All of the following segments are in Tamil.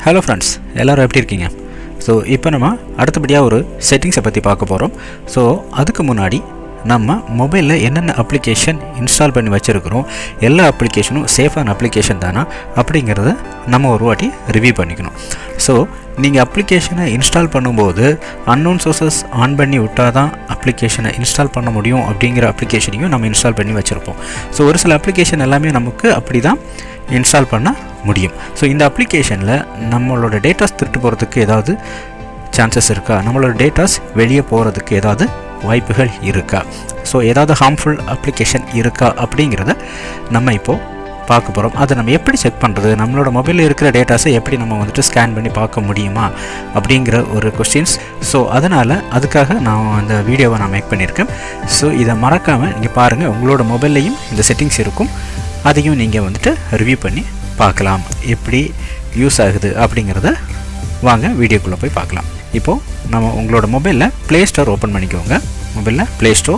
ஹலோ ஃப்ரெண்ட்ஸ் எல்லோரும் எப்படி இருக்கீங்க ஸோ இப்போ நம்ம அடுத்தபடியாக ஒரு செட்டிங்ஸை பற்றி பார்க்க போகிறோம் ஸோ அதுக்கு முன்னாடி நம்ம மொபைலில் என்னென்ன அப்ளிகேஷன் இன்ஸ்டால் பண்ணி வச்சுருக்கிறோம் எல்லா அப்ளிகேஷனும் சேஃபான அப்ளிகேஷன் தானா அப்படிங்கிறத நம்ம ஒரு வாட்டி ரிவ்யூ பண்ணிக்கணும் ஸோ நீங்கள் அப்ளிகேஷனை இன்ஸ்டால் பண்ணும்போது அன்னோன் சோர்சஸ் ஆன் பண்ணி விட்டால் தான் அப்ளிகேஷனை இன்ஸ்டால் பண்ண முடியும் அப்படிங்கிற அப்ளிகேஷனையும் நம்ம இன்ஸ்டால் பண்ணி வச்சுருப்போம் ஸோ ஒரு சில அப்ளிகேஷன் எல்லாமே நமக்கு அப்படி தான் இன்ஸ்டால் பண்ண முடியும் ஸோ இந்த அப்ளிகேஷனில் நம்மளோட டேட்டாஸ் திருட்டு போகிறதுக்கு ஏதாவது சான்சஸ் இருக்கா நம்மளோட டேட்டாஸ் வெளியே போகிறதுக்கு ஏதாவது வாய்ப்புகள் இருக்கா ஸோ ஏதாவது ஹார்ம்ஃபுல் அப்ளிகேஷன் இருக்கா அப்படிங்கிறத நம்ம இப்போது பார்க்க போகிறோம் அதை நம்ம எப்படி செக் பண்ணுறது நம்மளோட மொபைலில் இருக்கிற டேட்டாஸை எப்படி நம்ம வந்துட்டு ஸ்கேன் பண்ணி பார்க்க முடியுமா அப்படிங்கிற ஒரு கொஸ்டின்ஸ் ஸோ அதனால் அதுக்காக நான் அந்த வீடியோவை நான் மேக் பண்ணியிருக்கேன் ஸோ இதை மறக்காமல் நீங்கள் பாருங்கள் உங்களோட மொபைல்லையும் இந்த செட்டிங்ஸ் இருக்கும் அதையும் நீங்கள் வந்துட்டு ரிவ்யூ பண்ணி பார்க்கலாம் எப்படி யூஸ் ஆகுது அப்படிங்கிறத வாங்க வீடியோக்குள்ளே போய் பார்க்கலாம் இப்போது நம்ம உங்களோட மொபைலில் ப்ளே ஸ்டோர் ஓப்பன் பண்ணிக்கோங்க மொபைலில் play store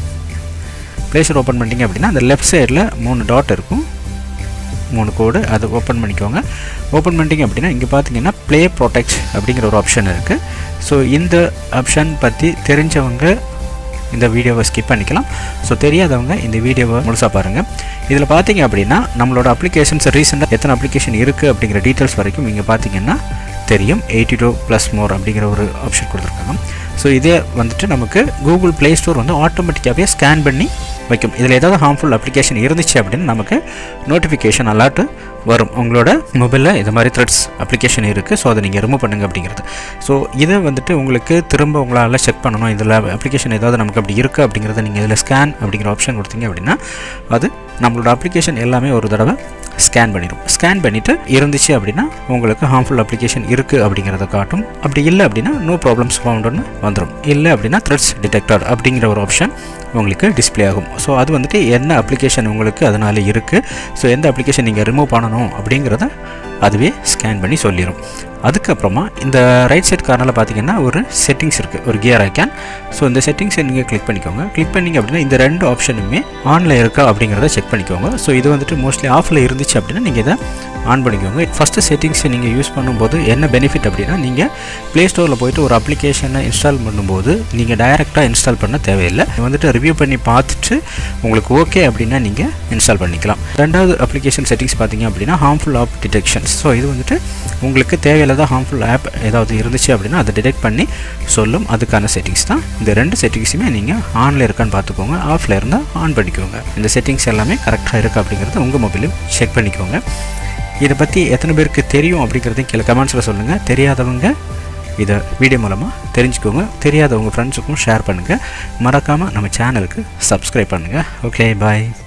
play store open பண்ணிட்டீங்க அப்படின்னா அந்த லெஃப்ட் சைடில் மூணு டாட் இருக்கும் மூணு கோடு அதை ஓப்பன் பண்ணிக்கோங்க ஓப்பன் பண்ணிட்டீங்க அப்படின்னா இங்கே பார்த்தீங்கன்னா ப்ளே ப்ரொடெக்ட் அப்படிங்கிற ஒரு ஆப்ஷன் இருக்குது ஸோ இந்த ஆப்ஷன் பற்றி தெரிஞ்சவங்க இந்த வீடியோவை ஸ்கிப் பண்ணிக்கலாம் ஸோ தெரியாதவங்க இந்த வீடியோவை முழுசாக பாருங்கள் இதில் பார்த்தீங்க அப்படின்னா நம்மளோட அப்ளிகேஷன்ஸ் ரீசெண்டாக எத்தனை அப்ளிகேஷன் இருக்குது அப்படிங்கிற டீட்டெயில்ஸ் வரைக்கும் இங்கே பார்த்தீங்கன்னா தெரியும் எயிட்டி டூ ப்ளஸ் மோர் அப்படிங்கிற ஒரு ஆப்ஷன் கொடுத்துருக்காங்க ஸோ இதே வந்துட்டு நமக்கு கூகுள் ப்ளே ஸ்டோர் வந்து ஆட்டோமேட்டிக்காகவே ஸ்கேன் பண்ணி வைக்கும் இதில் ஏதாவது ஹார்ம்ஃபுல் அப்ளிகேஷன் இருந்துச்சு அப்படின்னு நமக்கு நோட்டிஃபிகேஷன் அலர்ட்டு வரும் உங்களோட மொபைலில் இது மாதிரி த்ரெட்ஸ் அப்ளிகேஷன் இருக்குது ஸோ அதை நீங்கள் ரிமூவ் பண்ணுங்கள் அப்படிங்கிறது ஸோ இதை வந்துட்டு உங்களுக்கு திரும்ப உங்களால் செக் பண்ணணும் இதில் அப்ளிகேஷன் ஏதாவது நமக்கு அப்படி இருக்குது அப்படிங்கிறத நீங்கள் இதில் ஸ்கேன் அப்படிங்கிற ஆப்ஷன் கொடுத்தீங்க அப்படின்னா அது நம்மளோட அப்ளிகேஷன் எல்லாமே ஒரு தடவை ஸ்கேன் பண்ணிடும் ஸ்கேன் பண்ணிவிட்டு இருந்துச்சு அப்படின்னா உங்களுக்கு ஹார்ம்ஃபுல் அப்ளிகேஷன் இருக்குது அப்படிங்கிறத காட்டும் அப்படி இல்லை அப்படின்னா நோ ப்ராப்ளம்ஸ் ஃபவுண்டுன்னு வந்துடும் இல்லை அப்படின்னா த்ரெட்ஸ் டிடெக்டர் அப்படிங்கிற ஒரு ஆப்ஷன் உங்களுக்கு டிஸ்பிளே ஆகும் ஸோ அது வந்துட்டு என்ன அப்ளிகேஷன் உங்களுக்கு அதனால் இருக்குது ஸோ எந்த அப்ளிகேஷன் நீங்கள் ரிமூவ் பண்ணணும் அப்படிங்கிறத அதுவே ஸ்கேன் பண்ணி சொல்லிடும் அதுக்கப்புறமா இந்த ரைட் சைட் கார்னரில் பார்த்தீங்கன்னா ஒரு செட்டிங்ஸ் இருக்குது ஒரு கியர் ஐக்கான் ஸோ இந்த செட்டிங்ஸை நீங்கள் கிளிக் பண்ணிக்கோங்க கிளிக் பண்ணிங்க அப்படின்னா இந்த ரெண்டு ஆப்ஷனுமே ஆனில் இருக்கா அப்படிங்கிறத செக் பண்ணிக்கோங்க ஸோ இது வந்துட்டு மோஸ்ட்லி ஆஃபில் இருந்துச்சு அப்படின்னா நீங்கள் இதை ஆன் பண்ணிக்கோங்க ஃபஸ்ட்டு செட்டிங்ஸை நீங்கள் யூஸ் பண்ணும்போது என்ன பெனிஃபிட் அப்படின்னா நீங்கள் ப்ளே ஸ்டோரில் போயிட்டு ஒரு அப்ளிகேஷனை இன்ஸ்டால் பண்ணும்போது நீங்கள் டைரெக்டாக இன்ஸ்டால் பண்ண தேவையில்லை வந்துட்டு ரிவ்யூ பண்ணி பார்த்துட்டு உங்களுக்கு ஓகே அப்படின்னா நீங்கள் இன்ஸ்டால் பண்ணிக்கலாம் ரெண்டாவது அப்ளிகேஷன் செட்டிங்ஸ் பார்த்தீங்க அப்படின்னா ஹார்ம்ஃபுல் ஆப் டிடெக்ஷன்ஸ் ஸோ இது வந்துட்டு உங்களுக்கு தேவையில்லாத ஹார்ம்ஃபுல் ஆப் ஏதாவது இருந்துச்சு அப்படின்னா அதை டிடெக்ட் பண்ணி சொல்லும் அதுக்கான செட்டிங்ஸ் தான் இந்த ரெண்டு செட்டிங்ஸுமே நீங்கள் ஆனில் இருக்கான்னு பார்த்துக்கோங்க ஆஃபில் இருந்தால் ஆன் பண்ணிக்கோங்க இந்த செட்டிங்ஸ் எல்லாமே கரெக்டாக இருக்குது அப்படிங்கிறத உங்கள் மொபைலும் செக் பண்ணிக்கோங்க இதை பற்றி எத்தனை பேருக்கு தெரியும் அப்படிங்கிறதையும் கீழே கமெண்ட்ஸில் சொல்லுங்கள் தெரியாதவங்க இதை வீடியோ மூலமாக தெரிஞ்சுக்கோங்க தெரியாதவங்க ஃப்ரெண்ட்ஸுக்கும் ஷேர் பண்ணுங்கள் மறக்காமல் நம்ம சேனலுக்கு சப்ஸ்கிரைப் பண்ணுங்கள் ஓகே பாய்